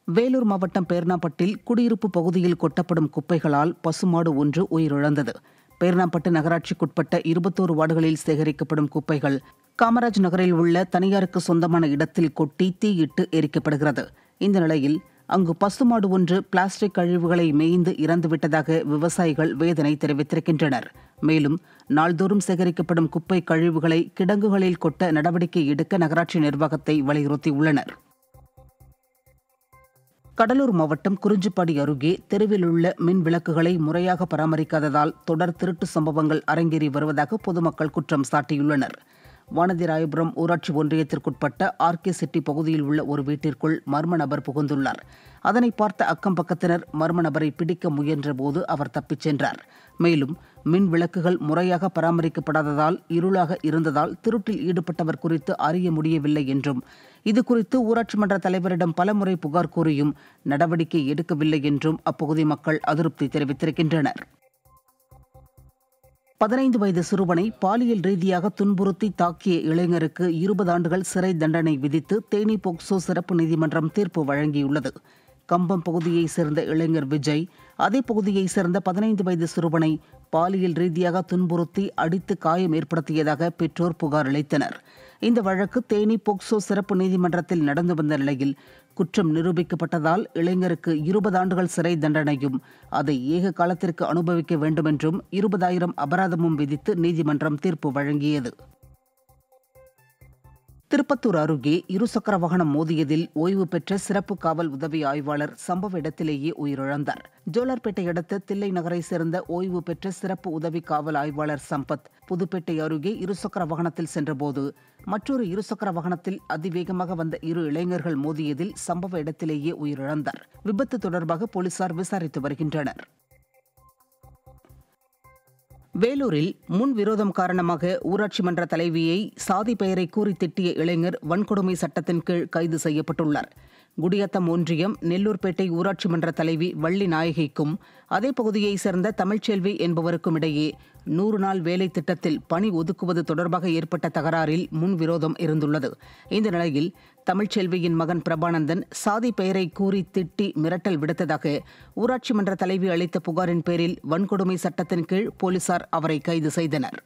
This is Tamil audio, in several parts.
வேலூர் மாவட்டம் பேர்ணாம்பட்டில் குடியிருப்பு பகுதியில் கொட்டப்படும் குப்பைகளால் பசுமாடு ஒன்று உயிரிழந்தது பேர்ணாம்பட்டு நகராட்சிக்குட்பட்ட இருபத்தோரு வார்டுகளில் சேகரிக்கப்படும் குப்பைகள் காமராஜ் நகரில் உள்ள தனியாருக்கு சொந்தமான இடத்தில் கொட்டி தீயிட்டு எரிக்கப்படுகிறது இந்த நிலையில் அங்கு பசுமாடு ஒன்று பிளாஸ்டிக் கழிவுகளை மேய்ந்து இறந்துவிட்டதாக விவசாயிகள் வேதனை தெரிவித்திருக்கின்றனர் மேலும் நாள்தோறும் சேகரிக்கப்படும் குப்பை கழிவுகளை கிடங்குகளில் கொட்ட நடவடிக்கை எடுக்க நகராட்சி நிர்வாகத்தை வலியுறுத்தியுள்ளனர் கடலூர் மாவட்டம் குறிஞ்சிப்பாடி அருகே தெருவில் உள்ள மின் விளக்குகளை முறையாக பராமரிக்காததால் தொடர் திருட்டு சம்பவங்கள் அரங்கேறி வருவதாக பொதுமக்கள் குற்றம் சாட்டியுள்ளனர் வானதிராயபுரம் ஊராட்சி ஒன்றியத்திற்குட்பட்ட ஆர்கே சிட்டி பகுதியில் உள்ள ஒரு வீட்டிற்குள் மர்ம நபர் புகுந்துள்ளார் அதனை பார்த்த அக்கம் பக்கத்தினர் மர்ம நபரை பிடிக்க முயன்றபோது அவர் தப்பிச் சென்றார் மேலும் மின் விளக்குகள் முறையாக பராமரிக்கப்படாததால் இருளாக இருந்ததால் திருட்டில் ஈடுபட்டவர் குறித்து அறிய முடியவில்லை என்றும் இதுகுறித்து ஊராட்சி மன்ற தலைவரிடம் பலமுறை புகார் கூறியும் நடவடிக்கை எடுக்கவில்லை என்றும் அப்பகுதி மக்கள் அதிருப்தி தெரிவித்திருக்கின்றனர் பதினைந்து வயது சிறுவனை பாலியல் ரீதியாக துன்புறுத்தி தாக்கிய இளைஞருக்கு இருபது ஆண்டுகள் சிறை தண்டனை விதித்து தேனி போக்சோ சிறப்பு நீதிமன்றம் தீர்ப்பு வழங்கியுள்ளது கம்பம் பகுதியைச் சேர்ந்த இளைஞர் விஜய் அதே பகுதியைச் சேர்ந்த பதினைந்து வயது சிறுவனை பாலியல் ரீதியாக துன்புறுத்தி அடித்து காயம் ஏற்படுத்தியதாக பெற்றோர் புகார் அளித்தனர் இந்த வழக்கு தேனி போக்சோ சிறப்பு நீதிமன்றத்தில் நடந்து வந்த நிலையில் குற்றம் நிரூபிக்கப்பட்டதால் இளைஞருக்கு இருபது ஆண்டுகள் சிறை தண்டனையும் அதை ஏக காலத்திற்கு அனுபவிக்க வேண்டும் என்றும் இருபதாயிரம் அபராதமும் விதித்து நீதிமன்றம் தீர்ப்பு வழங்கியது திருப்பத்தூர் அருகே இருசக்கர வாகனம் மோதியதில் ஓய்வு பெற்ற சிறப்பு காவல் உதவி ஆய்வாளர் சம்பவ இடத்திலேயே உயிரிழந்தார் ஜோலார்பேட்டை அடுத்த தில்லை நகரை சேர்ந்த ஓய்வு பெற்ற சிறப்பு உதவி காவல் ஆய்வாளர் சம்பத் புதுப்பேட்டை அருகே இருசக்கர வாகனத்தில் சென்றபோது மற்றொரு இருசக்கர வாகனத்தில் அதிவேகமாக வந்த இரு இளைஞர்கள் மோதியதில் சம்பவ இடத்திலேயே உயிரிழந்தார் விபத்து தொடர்பாக போலீசார் விசாரித்து வருகின்றனர் வேலூரில் முன் விரோதம் காரணமாக ஊராட்சி மன்ற தலைவியை சாதி பெயரை கூறி திட்டிய இளைஞர் வன்கொடுமை சட்டத்தின் கீழ் கைது செய்யப்பட்டுள்ளார் குடியத்தம் ஒன்றியம் நெல்லூர்பேட்டை ஊராட்சி மன்ற தலைவி வள்ளி நாயகிக்கும் அதே பகுதியைச் சேர்ந்த தமிழ்ச்செல்வி என்பவருக்கும் இடையே நூறு நாள் வேலை திட்டத்தில் பணி ஒதுக்குவது தொடர்பாக ஏற்பட்ட தகராறில் முன்விரோதம் இருந்துள்ளது இந்த நிலையில் தமிழ்ச்செல்வியின் மகன் பிரபானந்தன் சாதி பெயரை கூறி திட்டி மிரட்டல் விடுத்ததாக ஊராட்சி மன்ற தலைவி அளித்த புகாரின் பேரில் வன்கொடுமை சட்டத்தின் கீழ் போலீசார் அவரை கைது செய்தனர்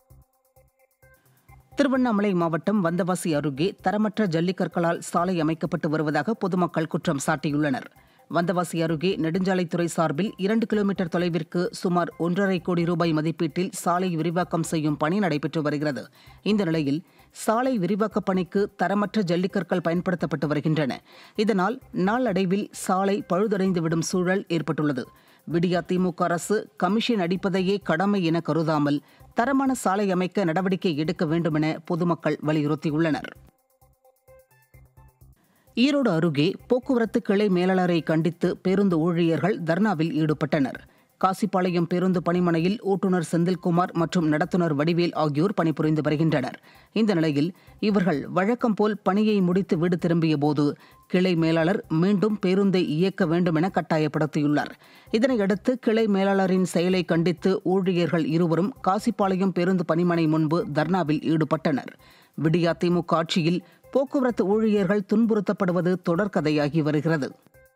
திருவண்ணாமலை மாவட்டம் வந்தவாசி அருகே தரமற்ற ஜல்லிக்கற்களால் சாலை அமைக்கப்பட்டு வருவதாக பொதுமக்கள் குற்றம் சாட்டியுள்ளனர் வந்தவாசி அருகே நெடுஞ்சாலைத்துறை சார்பில் இரண்டு கிலோமீட்டர் தொலைவிற்கு சுமார் ஒன்றரை கோடி ரூபாய் மதிப்பீட்டில் சாலை விரிவாக்கம் செய்யும் பணி நடைபெற்று வருகிறது இந்த நிலையில் சாலை விரிவாக்கப் பணிக்கு தரமற்ற ஜல்லிக்கற்கள் பயன்படுத்தப்பட்டு வருகின்றன இதனால் நாளடைவில் சாலை பழுதடைந்துவிடும் சூழல் ஏற்பட்டுள்ளது விடியா திமுக அரசு கமிஷன் அடிப்பதையே கடமை என கருதாமல் தரமான சாலை அமைக்க நடவடிக்கை எடுக்க வேண்டுமென பொதுமக்கள் வலியுறுத்தியுள்ளனர் ஈரோடு அருகே போக்குவரத்து கிளை மேலாளரை கண்டித்து பேருந்து ஊழியர்கள் தர்ணாவில் ஈடுபட்டனர் காசிப்பாளையம் பேருந்து பணிமனையில் ஓட்டுநர் செந்தில்குமார் மற்றும் நடத்துனர் வடிவேல் ஆகியோர் பணிபுரிந்து வருகின்றனர் இந்த நிலையில் இவர்கள் வழக்கம் போல் பணியை முடித்து வீடு திரும்பிய போது கிளை மேலாளர் மீண்டும் பேருந்தை இயக்க வேண்டும் என கட்டாயப்படுத்தியுள்ளார் இதனையடுத்து கிளை மேலாளரின் செயலை கண்டித்து ஊழியர்கள் இருவரும் காசிப்பாளையம் பேருந்து பணிமனை முன்பு தர்ணாவில் ஈடுபட்டனர் விடியா திமுக ஆட்சியில் போக்குவரத்து ஊழியர்கள் துன்புறுத்தப்படுவது தொடர்கதையாகி வருகிறது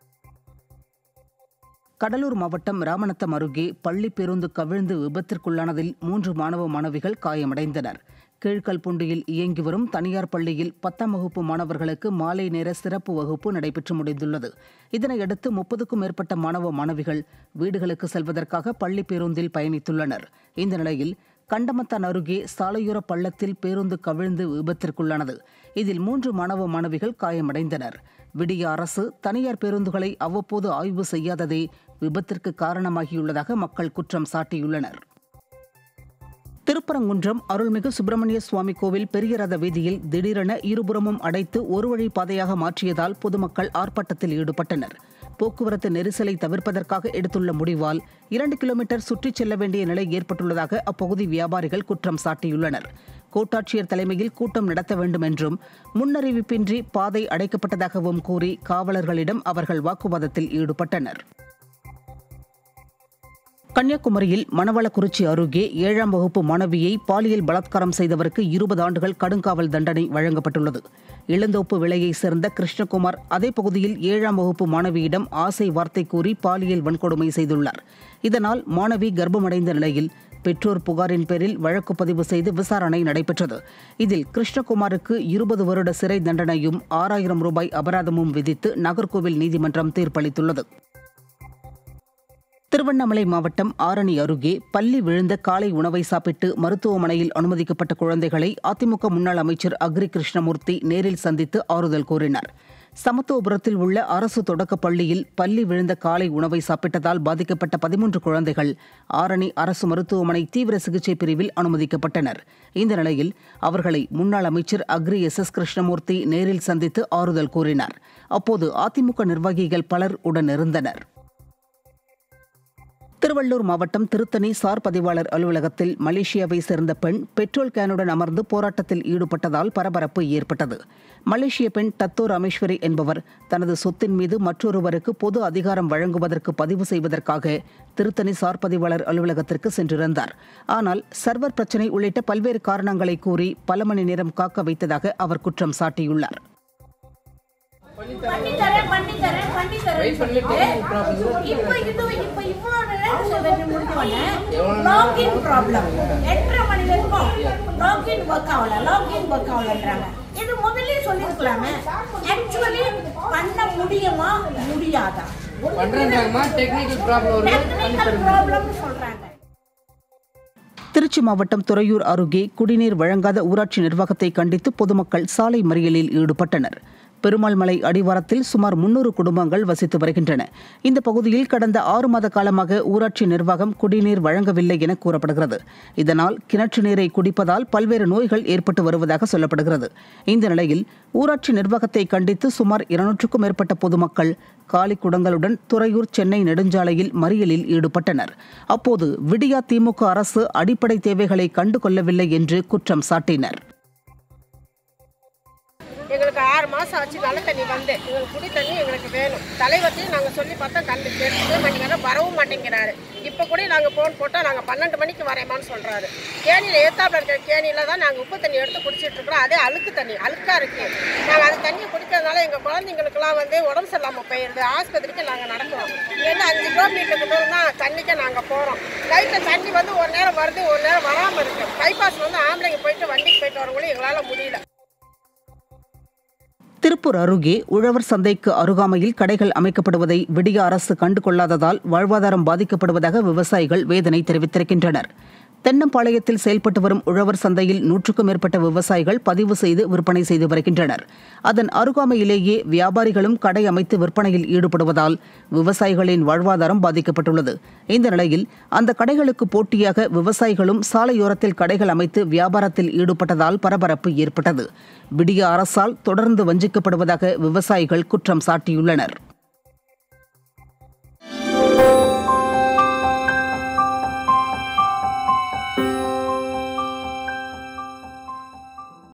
கடலூர் மாவட்டம் ராமநத்தம் அருகே பள்ளி பேருந்து கவிழ்ந்து விபத்திற்குள்ளானதில் மூன்று மாணவ மாணவிகள் காயமடைந்தனர் கீழ்கல்புண்டியில் இயங்கி வரும் தனியார் பள்ளியில் பத்தாம் வகுப்பு மாணவர்களுக்கு மாலை நேர சிறப்பு வகுப்பு நடைபெற்று முடிந்துள்ளது இதனையடுத்து முப்பதுக்கும் மேற்பட்ட மாணவ மாணவிகள் வீடுகளுக்கு செல்வதற்காக பள்ளி பேருந்தில் பயணித்துள்ளனர் இந்த நிலையில் கண்டமத்தான் அருகே சாலையோர பள்ளத்தில் பேருந்து கவிழ்ந்து விபத்திற்குள்ளானது இதில் மூன்று மாணவ மாணவிகள் காயமடைந்தனர் விடிய அரசு தனியார் பேருந்துகளை அவ்வப்போது ஆய்வு செய்யாததே விபத்திற்கு காரணமாகியுள்ளதாக மக்கள் குற்றம் சாட்டியுள்ளனர் திருப்பரங்குன்றம் அருள்மிகு சுப்பிரமணிய சுவாமி கோவில் பெரிய ரத வீதியில் திடீரென இருபுறமும் அடைத்து ஒரு வழி பாதையாக மாற்றியதால் பொதுமக்கள் ஆர்ப்பாட்டத்தில் ஈடுபட்டனர் போக்குவரத்து நெரிசலை தவிர்ப்பதற்காக எடுத்துள்ள முடிவால் இரண்டு கிலோமீட்டர் சுற்றிச் செல்ல வேண்டிய நிலை ஏற்பட்டுள்ளதாக அப்பகுதி வியாபாரிகள் குற்றம் சாட்டியுள்ளனர் கோட்டாட்சியர் தலைமையில் கூட்டம் நடத்த வேண்டும் என்றும் முன்னறிவிப்பின்றி பாதை அடைக்கப்பட்டதாகவும் கூறி காவலர்களிடம் அவர்கள் வாக்குவாதத்தில் ஈடுபட்டனர் கன்னியாகுமரியில் மணவளக்குறிச்சி அருகே ஏழாம் வகுப்பு மாணவியை பாலியல் பலாத்காரம் செய்தவருக்கு இருபது ஆண்டுகள் கடுங்காவல் தண்டனை வழங்கப்பட்டுள்ளது இளந்தோப்பு விலையைச் சேர்ந்த கிருஷ்ணகுமார் அதே பகுதியில் ஏழாம் வகுப்பு மாணவியிடம் ஆசை வார்த்தை கூறி பாலியல் வன்கொடுமை செய்துள்ளார் இதனால் மாணவி கர்ப்பமடைந்த நிலையில் பெற்றோர் புகாரின் பேரில் வழக்கு பதிவு செய்து விசாரணை நடைபெற்றது இதில் கிருஷ்ணகுமாருக்கு இருபது வருட சிறை தண்டனையும் ஆறாயிரம் ரூபாய் அபராதமும் விதித்து நாகர்கோவில் நீதிமன்றம் தீர்ப்பளித்துள்ளது திருவண்ணாமலை மாவட்டம் ஆரணி அருகே பள்ளி விழுந்த காலை உணவை சாப்பிட்டு மருத்துவமனையில் அனுமதிக்கப்பட்ட குழந்தைகளை அதிமுக முன்னாள் அமைச்சர் அக்ரி கிருஷ்ணமூர்த்தி நேரில் சந்தித்து ஆறுதல் கூறினார் சமத்துவபுரத்தில் உள்ள அரசு தொடக்கப் பள்ளியில் பள்ளி விழுந்த காலை உணவை சாப்பிட்டதால் பாதிக்கப்பட்ட பதிமூன்று குழந்தைகள் ஆரணி அரசு மருத்துவமனை தீவிர சிகிச்சை பிரிவில் அனுமதிக்கப்பட்டனர் இந்த நிலையில் அவர்களை முன்னாள் அமைச்சர் அக்ரி எஸ் எஸ் கிருஷ்ணமூர்த்தி நேரில் சந்தித்து ஆறுதல் கூறினார் அப்போது அதிமுக நிர்வாகிகள் பலர் உடனிருந்தனர் திருவள்ளூர் மாவட்டம் திருத்தணி சார் பதிவாளர் அலுவலகத்தில் மலேசியாவை சேர்ந்த பெண் பெட்ரோல் கேனுடன் அமர்ந்து போராட்டத்தில் ஈடுபட்டதால் பரபரப்பு ஏற்பட்டது மலேசிய பெண் தத்தோ ராமேஸ்வரி என்பவர் தனது சொத்தின் மீது மற்றொருவருக்கு பொது அதிகாரம் வழங்குவதற்கு பதிவு செய்வதற்காக திருத்தணி சார் பதிவாளர் அலுவலகத்திற்கு சென்றிருந்தார் ஆனால் சர்வர் பிரச்சினை உள்ளிட்ட பல்வேறு காரணங்களை கூறி பல மணி நேரம் காக்க வைத்ததாக அவர் குற்றம் சாட்டியுள்ளார் பண்ணி தரேன் பண்ணி தரேன் பண்ணி தரேன் சொல்லிட்டு இப்போ இது இப்போ இவ்வளோ நேரம் சொல்லிட்டு முடிஞ்சோடனே லாகின் ப்ராப்ளம் எட்டரை மணி வரைக்கும் லாகின் ஒர்க் ஆகல லாகின் ஒர்க் ஆகலன்றாங்க இது முதல்ல சொல்லியிருக்கலாமே ஆக்சுவலி பண்ண முடியுமா முடியாதா பண்றேன்றாங்கம்மா டெக்னிக்கல் ப்ராப்ளம் வருது டெக்னிக்கல் ப்ராப்ளம்னு சொல்றாங்க திருச்சி மாவட்டம் துறையூர் அருகே குடிநீர் வழங்காத ஊராட்சி நிர்வாகத்தை கண்டித்து பொதுமக்கள் சாலை மறியலில் ஈடுபட்டனர் பெருமாள்மலை அடிவாரத்தில் சுமார் முன்னூறு குடும்பங்கள் வசித்து வருகின்றன இந்த பகுதியில் கடந்த ஆறு மாத காலமாக ஊராட்சி நிர்வாகம் குடிநீர் வழங்கவில்லை என கூறப்படுகிறது இதனால் கிணற்று நீரை குடிப்பதால் பல்வேறு நோய்கள் ஏற்பட்டு வருவதாக சொல்லப்படுகிறது இந்த நிலையில் ஊராட்சி நிர்வாகத்தை கண்டித்து சுமார் இருநூற்றுக்கும் மேற்பட்ட பொதுமக்கள் காலி குடங்களுடன் துறையூர் சென்னை நெடுஞ்சாலையில் மறியலில் ஈடுபட்டனர் அப்போது விடியா திமுக அரசு அடிப்படை தேவைகளை கண்டு கொள்ளவில்லை என்று குற்றம் சாட்டினர் எங்களுக்கு ஆறு மாதம் ஆச்சு நல்ல தண்ணி வந்து எங்களுக்கு குடி தண்ணி எங்களுக்கு வேணும் தலைவர்த்தையும் நாங்கள் சொல்லி பார்த்தா கண்டு கேட்கவே மாட்டேங்கிறாரு வரவும் மாட்டேங்கிறாரு இப்போ கூட நாங்கள் ஃபோன் போட்டால் நாங்கள் பன்னெண்டு மணிக்கு வரேமான்னு சொல்கிறாரு கேணியில் ஏத்தாப்புல இருக்கிற கேணியில் தான் நாங்கள் உப்பு தண்ணி எடுத்து குடிச்சிட்டு இருக்கிறோம் அதே அழுக்கு தண்ணி அழுக்காக இருக்குது நாங்கள் அந்த தண்ணியை குடிக்கிறதுனால எங்கள் குழந்தைங்களுக்குலாம் வந்து உடம்பு சரியில்லாமல் போயிடுது ஆஸ்பத்திரிக்கு நாங்கள் நடக்கிறோம் இங்கேருந்து அஞ்சு கிலோமீட்டருக்கு தூரம் தான் தண்ணிக்கு நாங்கள் போகிறோம் நைட்டில் தண்ணி வந்து ஒரு நேரம் வருது ஒரு நேரம் வராமல் இருக்குது பைபாஸ் வந்து ஆம்பளைங்க போயிட்டு வண்டிக்கு போயிட்டு வரவங்களும் எங்களால் முடியல திருப்பூர் அருகே உழவர் சந்தைக்கு அருகாமையில் கடைகள் அமைக்கப்படுவதை விடிய அரசு கண்டுகொள்ளாததால் வாழ்வாதாரம் பாதிக்கப்படுவதாக விவசாயிகள் வேதனை தெரிவித்திருக்கின்றனர் தென்னம்பாளையத்தில் செயல்பட்டு வரும் உழவர் சந்தையில் நூற்றுக்கும் மேற்பட்ட விவசாயிகள் பதிவு செய்து விற்பனை செய்து வருகின்றனர் அதன் அருகாமையிலேயே வியாபாரிகளும் கடை அமைத்து விற்பனையில் ஈடுபடுவதால் விவசாயிகளின் வாழ்வாதாரம் பாதிக்கப்பட்டுள்ளது இந்த நிலையில் அந்த கடைகளுக்கு போட்டியாக விவசாயிகளும் சாலையோரத்தில் கடைகள் அமைத்து வியாபாரத்தில் ஈடுபட்டதால் பரபரப்பு ஏற்பட்டது விடிய அரசால் தொடர்ந்து வஞ்சிக்கப்படுவதாக விவசாயிகள் குற்றம் சாட்டியுள்ளனர்